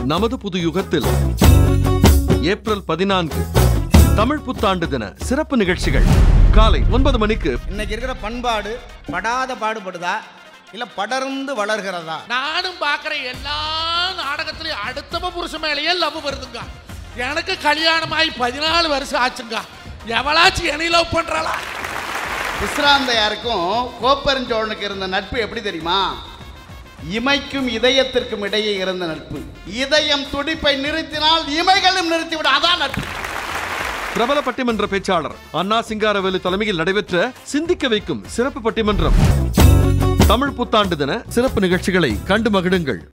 நமது புது யுகத்தில் ஏப்ரல் பதினான்கு தமிழ் புத்தாண்டு தின சிறப்பு நிகழ்ச்சிகள் காலை ஒன்பது மணிக்கு இன்னைக்கு இருக்கிற பண்பாடு படாத பாடுபடுதா இல்ல படர்ந்து வளர்கிறதா நானும் பார்க்குற எல்லா நாடகத்திலையும் அடுத்தவ புருஷன் மேலேயே லவ் வருதுங்க எனக்கு கல்யாணம் ஆகி பதினாலு வருஷம் ஆச்சுங்க எவளாச்சும் என்னை லவ் பண்றாளா விஸ்ராந்தையாருக்கும் கோப்பெருஞ்சோழனுக்கு இருந்த நட்பு எப்படி தெரியுமா இமைக்கும் இதயத்திற்கும் இடையே இருந்த நட்பு இதயம் துடிப்பை நிறுத்தினால் இமைகளும் நிறுத்திவிடும் அதான் நட்பு பிரபல பட்டிமன்ற பேச்சாளர் அண்ணா சிங்காரவேலு தலைமையில் நடைபெற்ற சிந்திக்க வைக்கும் சிறப்பு பட்டிமன்றம் தமிழ் புத்தாண்டு தின சிறப்பு நிகழ்ச்சிகளை கண்டு மகிழுங்கள்